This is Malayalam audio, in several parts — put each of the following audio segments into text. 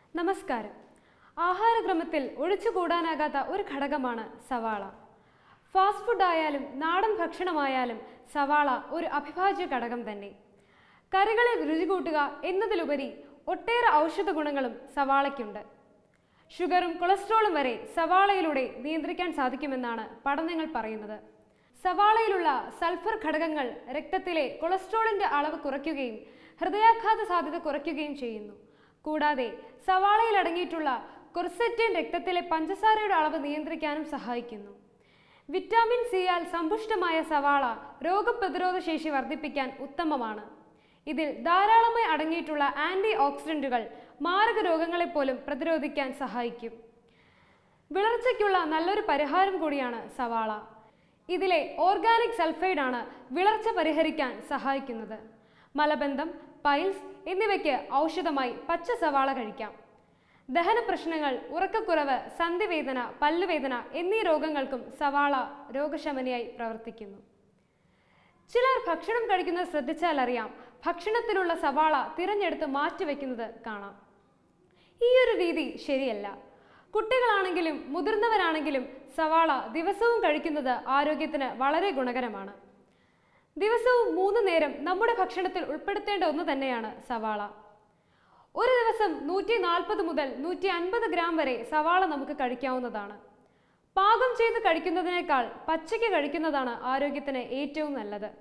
നമസ്കാരം ആഹാരക്രമത്തിൽ ഒഴിച്ചുകൂടാനാകാത്ത ഒരു ഘടകമാണ് സവാള ഫാസ്റ്റ് ഫുഡ് ആയാലും നാടൻ ഭക്ഷണമായാലും സവാള ഒരു അവിഭാജ്യ ഘടകം തന്നെ കറികളിൽ രുചി കൂട്ടുക എന്നതിലുപരി ഒട്ടേറെ ഔഷധ ഗുണങ്ങളും സവാളയ്ക്കുണ്ട് ഷുഗറും കൊളസ്ട്രോളും വരെ സവാളയിലൂടെ നിയന്ത്രിക്കാൻ സാധിക്കുമെന്നാണ് പഠനങ്ങൾ പറയുന്നത് സവാളയിലുള്ള സൾഫർ ഘടകങ്ങൾ രക്തത്തിലെ കൊളസ്ട്രോളിന്റെ അളവ് കുറയ്ക്കുകയും ഹൃദയാഘാത സാധ്യത കുറയ്ക്കുകയും ചെയ്യുന്നു കൂടാതെ സവാളയിൽ അടങ്ങിയിട്ടുള്ള കൊർസെറ്റിൻ രക്തത്തിലെ പഞ്ചസാരയുടെ അളവ് നിയന്ത്രിക്കാനും സഹായിക്കുന്നു വിറ്റാമിൻ സിയാൽ സമ്പുഷ്ടമായ സവാള രോഗപ്രതിരോധ ശേഷി വർദ്ധിപ്പിക്കാൻ ഉത്തമമാണ് ഇതിൽ ധാരാളമായി അടങ്ങിയിട്ടുള്ള ആന്റി ഓക്സിഡന്റുകൾ മാരക രോഗങ്ങളെപ്പോലും പ്രതിരോധിക്കാൻ സഹായിക്കും വിളർച്ചയ്ക്കുള്ള നല്ലൊരു പരിഹാരം കൂടിയാണ് സവാള ഇതിലെ ഓർഗാനിക് സൾഫൈഡ് ആണ് വിളർച്ച പരിഹരിക്കാൻ സഹായിക്കുന്നത് മലബന്ധം പൈൽസ് എന്നിവയ്ക്ക് ഔഷധമായി പച്ച സവാള കഴിക്കാം ദഹന പ്രശ്നങ്ങൾ ഉറക്കക്കുറവ് സന്ധിവേദന പല്ലുവേദന എന്നീ രോഗങ്ങൾക്കും സവാള രോഗശമനിയായി പ്രവർത്തിക്കുന്നു ചിലർ ഭക്ഷണം കഴിക്കുന്നത് ശ്രദ്ധിച്ചാൽ അറിയാം ഭക്ഷണത്തിലുള്ള സവാള തിരഞ്ഞെടുത്ത് മാറ്റിവെക്കുന്നത് കാണാം ഈ ഒരു രീതി ശരിയല്ല കുട്ടികളാണെങ്കിലും മുതിർന്നവരാണെങ്കിലും സവാള ദിവസവും കഴിക്കുന്നത് ആരോഗ്യത്തിന് വളരെ ഗുണകരമാണ് ദിവസവും മൂന്ന് നേരം നമ്മുടെ ഭക്ഷണത്തിൽ ഉൾപ്പെടുത്തേണ്ട ഒന്ന് തന്നെയാണ് സവാള ഒരു ദിവസം നൂറ്റി നാൽപ്പത് മുതൽ നൂറ്റി അൻപത് ഗ്രാം വരെ സവാള നമുക്ക് കഴിക്കാവുന്നതാണ് പാകം ചെയ്ത് കഴിക്കുന്നതിനേക്കാൾ പച്ചയ്ക്ക് കഴിക്കുന്നതാണ് ആരോഗ്യത്തിന് ഏറ്റവും നല്ലത്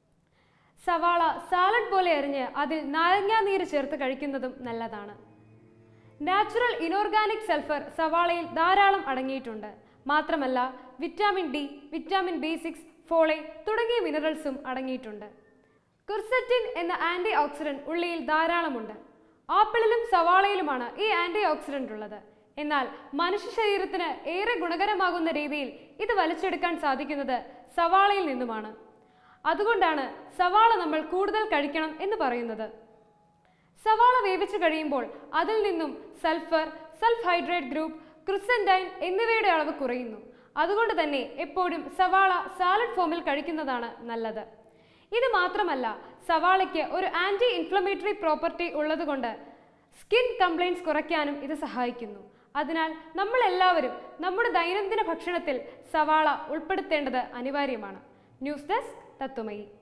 സവാള സാലഡ് പോലെ അരിഞ്ഞ് അതിൽ നാരങ്ങാ നീര് ചേർത്ത് കഴിക്കുന്നതും നല്ലതാണ് നാച്ചുറൽ ഇനോർഗാനിക് സൾഫർ സവാളയിൽ ധാരാളം അടങ്ങിയിട്ടുണ്ട് മാത്രമല്ല vitamin D vitamin B six ഫോളെ തുടങ്ങിയ മിനറൽസും അടങ്ങിയിട്ടുണ്ട് കുർസെറ്റിൻ എന്ന ആന്റി ഓക്സിഡന്റ് ഉള്ളിയിൽ ധാരാളമുണ്ട് ആപ്പിളിലും സവാളയിലുമാണ് ഈ ആന്റി ഓക്സിഡന്റ് ഉള്ളത് എന്നാൽ മനുഷ്യ ശരീരത്തിന് ഏറെ ഗുണകരമാകുന്ന രീതിയിൽ ഇത് വലിച്ചെടുക്കാൻ സാധിക്കുന്നത് സവാളയിൽ നിന്നുമാണ് അതുകൊണ്ടാണ് സവാള നമ്മൾ കൂടുതൽ കഴിക്കണം എന്ന് പറയുന്നത് സവാള വേവിച്ചു കഴിയുമ്പോൾ അതിൽ നിന്നും സൾഫർ സൾഫ് ഹൈഡ്രേറ്റ് ഗ്രൂപ്പ് ക്രിസൻഡൈൻ എന്നിവയുടെ അളവ് കുറയുന്നു അതുകൊണ്ട് തന്നെ എപ്പോഴും സവാള സാലഡ് ഫോമിൽ കഴിക്കുന്നതാണ് നല്ലത് ഇത് മാത്രമല്ല സവാളയ്ക്ക് ഒരു ആന്റി ഇൻഫ്ലമേറ്ററി പ്രോപ്പർട്ടി ഉള്ളതുകൊണ്ട് സ്കിൻ കംപ്ലൈൻറ്റ്സ് കുറയ്ക്കാനും ഇത് സഹായിക്കുന്നു അതിനാൽ നമ്മൾ എല്ലാവരും നമ്മുടെ ദൈനംദിന ഭക്ഷണത്തിൽ സവാള ഉൾപ്പെടുത്തേണ്ടത് അനിവാര്യമാണ് ന്യൂസ് ഡെസ്ക് തത്വമയി